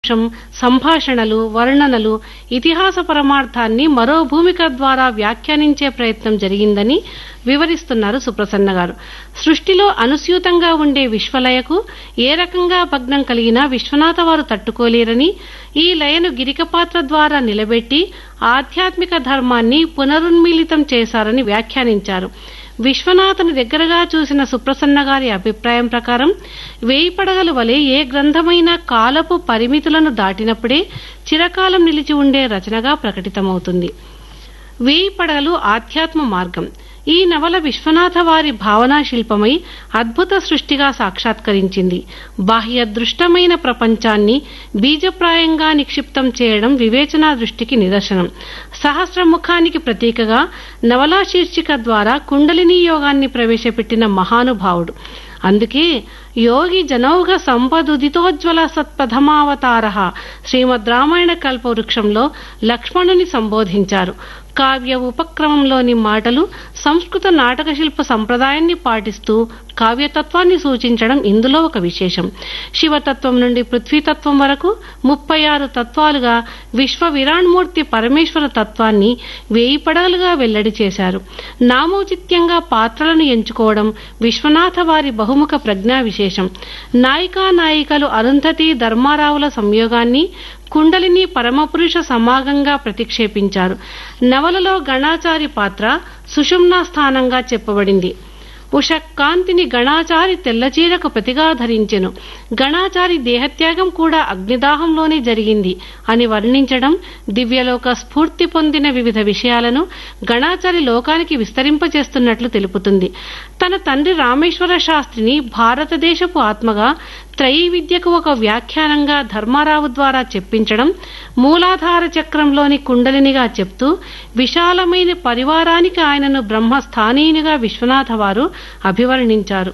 కథాంశం సంభాషణలు వర్ణనలు ఇతిహాస పరమార్థాన్ని మరో భూమిక ద్వారా వ్యాఖ్యానించే ప్రయత్నం జరిగిందని వివరిస్తున్నారు సుప్రసన్న గారు సృష్టిలో అనుస్యూతంగా ఉండే విశ్వలయకు ఏ రకంగా భగ్నం కలిగినా విశ్వనాథ వారు తట్టుకోలేరని ఈ లయను గిరికపాత్ర ద్వారా నిలబెట్టి ఆధ్యాత్మిక ధర్మాన్ని పునరున్మీలితం చేశారని వ్యాఖ్యానించారు విశ్వనాథుని దగ్గరగా చూసిన సుప్రసన్న గారి అభిప్రాయం ప్రకారం వేయి పడగలు వలె ఏ గ్రంథమైనా కాలపు పరిమితులను దాటినప్పుడే చిరకాలం నిలిచి ఉండే రచనగా ప్రకటితమవుతుంది వేయి పడగలు ఆధ్యాత్మ మార్గం ఈ నవల విశ్వనాథ వారి భావనా శిల్పమై అద్భుత సృష్టిగా సాక్షాత్కరించింది బాహ్య దృష్టమైన ప్రపంచాన్ని బీజప్రాయంగా నిక్షిప్తం చేయడం వివేచనా దృష్టికి నిదర్శనం సహస్రముఖానికి ప్రతీకగా నవలా శీర్షిక ద్వారా కుండలిని యోగాన్ని ప్రవేశపెట్టిన మహానుభావుడు అందుకే యోగి జనౌఘ సంపదుదితోజ్వల సత్ప్రథమావతార శ్రీమద్ రామాయణ కల్పవృక్షంలో లక్ష్మణుని సంబోధించారు కావ్య ఉపక్రమంలోని మాటలు సంస్కృత నాటక శిల్ప సంప్రదాయాన్ని పాటిస్తూ కావ్యతత్వాన్ని సూచించడం ఇందులో ఒక విశేషం శివతత్వం నుండి పృథ్వీతత్వం వరకు ముప్పై ఆరు తత్వాలుగా విశ్వ విరాణ్మూర్తి పరమేశ్వర తత్వాన్ని వేయి పడగలుగా వెల్లడి చేశారు నామౌచిత్యంగా పాత్రలను ఎంచుకోవడం విశ్వనాథ వారి బహుముఖ ప్రజ్ఞా విశేషం నాయికా నాయికలు అరుంధతి ధర్మారావుల సంయోగాన్ని కుండలిని పరమపురుష సమాగంగా ప్రతిక్షేపించారు నవలలో గణాచారి పాత్ర సుషుమ్నా స్థానంగా చెప్పబడింది ఉషక్కాంతిని గణాచారి తెల్లచీరకు ప్రతిగా ధరించెను గణాచారి దేహత్యాగం కూడా అగ్నిదాహంలోనే జరిగింది అని వర్ణించడం దివ్యలోక స్ఫూర్తి పొందిన వివిధ విషయాలను గణాచారి లోకానికి విస్తరింపజేస్తున్నట్లు తెలుపుతుంది తన తండ్రి రామేశ్వర శాస్త్రిని భారతదేశపు ఆత్మగా త్రయీ విద్యకు ఒక వ్యాఖ్యానంగా ధర్మారావు ద్వారా చెప్పించడం మూలాధార చక్రంలోని కుండలినిగా చెప్తూ విశాలమైన పరివారానికి ఆయనను బ్రహ్మస్థానీయునిగా విశ్వనాథ వారు అభివర్ణించారు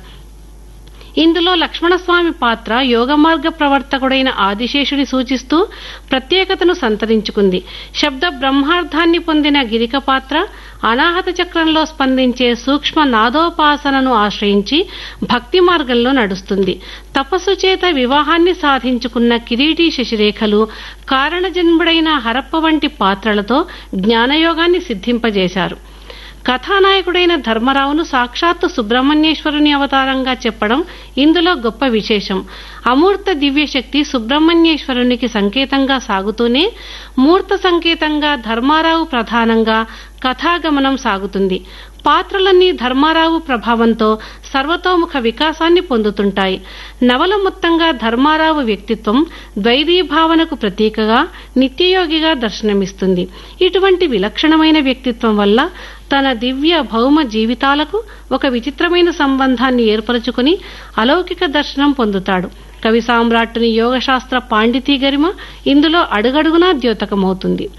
ఇందులో లక్ష్మణస్వామి పాత్ర యోగ మార్గ ప్రవర్తకుడైన ఆదిశేషుని సూచిస్తూ ప్రత్యేకతను సంతరించుకుంది శబ్ద బ్రహ్మార్థాన్ని పొందిన గిరిక పాత్ర అనాహత చక్రంలో స్పందించే సూక్ష్మ నాదోపాసనను ఆశ్రయించి భక్తి మార్గంలో నడుస్తుంది తపస్సు చేత వివాహాన్ని సాధించుకున్న కిరీటి శశిరేఖలు కారణజన్ముడైన హరప్ప వంటి పాత్రలతో జ్ఞానయోగాన్ని సిద్ధింపజేశారు కథానాయకుడైన ధర్మరావును సాక్షాత్తు సుబ్రహ్మణ్యేశ్వరుని అవతారంగా చెప్పడం ఇందులో గొప్ప విశేషం అమూర్త దివ్యశక్తి సుబ్రహ్మణ్యేశ్వరునికి సంకేతంగా సాగుతూనే మూర్త సంకేతంగా ధర్మారావు ప్రధానంగా కథాగమనం సాగుతుంది పాత్రలన్నీ ధర్మారావు ప్రభావంతో సర్వతోముఖ వికాసాన్ని పొందుతుంటాయి నవల మొత్తంగా ధర్మారావు వ్యక్తిత్వం ద్వైదీభావనకు ప్రతీకగా నిత్యయోగిగా దర్శనమిస్తుంది ఇటువంటి విలక్షణమైన వ్యక్తిత్వం వల్ల తన దివ్య భౌమ జీవితాలకు ఒక విచిత్రమైన సంబంధాన్ని ఏర్పరచుకుని అలౌకిక దర్శనం పొందుతాడు కవి సామ్రాట్టుని యోగశాస్త్ర పాండితీ గరిమ ఇందులో అడుగడుగునా ద్యోతకమవుతుంది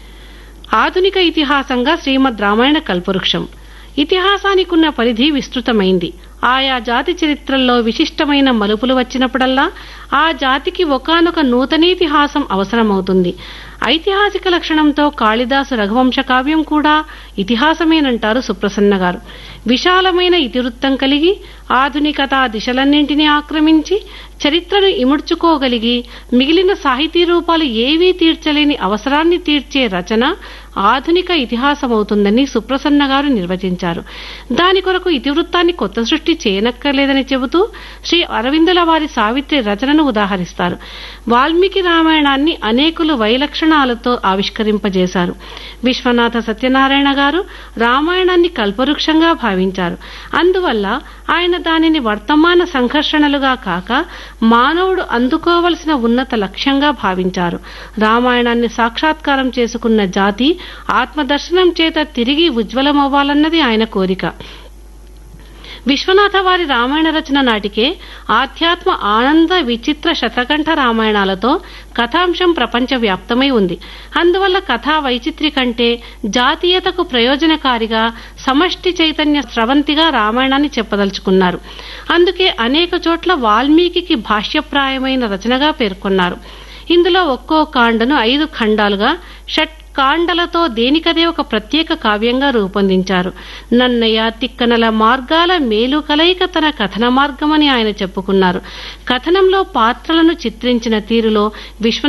ఆధునిక ఇతిహాసంగా శ్రీమద్ రామాయణ కల్పవృక్షం ఇతిహాసానికున్న పరిధి విస్తృతమైంది ఆయా జాతి చరిత్రల్లో విశిష్టమైన మలుపులు వచ్చినప్పుడల్లా ఆ జాతికి ఒకనొక నూతనేతిహాసం అవసరమవుతుంది ఐతిహాసిక లక్షణంతో కాళిదాసు రఘువంశ కావ్యం కూడా ఇతిహాసమేనంటారు సుప్రసన్న గారు విశాలమైన ఇతివృత్తం కలిగి ఆధునికతా దిశలన్నింటినీ ఆక్రమించి చరిత్రను ఇముడ్చుకోగలిగి మిగిలిన సాహితీ రూపాలు ఏవీ తీర్చలేని అవసరాన్ని తీర్చే రచన ఆధునిక ఇతిహాసమవుతుందని సుప్రసన్న గారు నిర్వచించారు దాని కొరకు ఇతివృత్తాన్ని కొత్త సృష్టి చేయనక్కర్లేదని చెబుతూ శ్రీ అరవిందుల వారి సావిత్రి రచనను ఉదాహరిస్తారు వాల్మీకి రామాయణాన్ని అనేకులు వైలక్షణాలతో ఆవిష్కరింపజేశారు విశ్వనాథ సత్యనారాయణ గారు రామాయణాన్ని కల్పవృక్షంగా భావించారు అందువల్ల ఆయన దానిని వర్తమాన సంఘర్షణలుగా కాక మానవుడు అందుకోవలసిన ఉన్నత లక్ష్యంగా భావించారు రామాయణాన్ని సాక్షాత్కారం చేసుకున్న జాతి ఆత్మదర్శనం చేత తిరిగి ఉజ్వలమవ్వాలన్నది ఆయన కోరిక విశ్వనాథ వారి రామాయణ రచన నాటికే ఆధ్యాత్మ ఆనంద విచిత్ర శతకంఠ రామాయణాలతో కథాంశం ప్రపంచ వ్యాప్తమై ఉంది అందువల్ల కథా వైచిత్రి కంటే జాతీయతకు ప్రయోజనకారిగా సమష్టి చైతన్య స్రవంతిగా రామాయణాన్ని చెప్పదలుచుకున్నారు అందుకే అనేక చోట్ల వాల్మీకి భాష్యప్రాయమైన రచనగా పేర్కొన్నారు ఇందులో ఒక్కో కాండను ఐదు ఖండాలుగా షట్ కాండలతో దేనికదే ఒక ప్రత్యేక కావ్యంగా రూపొందించారు నన్నయ్య తిక్కనల మార్గాల మేలు కలయిక తన కథన మార్గమని ఆయన చెప్పుకున్నారు కథనంలో పాత్రలను చిత్రించిన తీరులో విశ్వ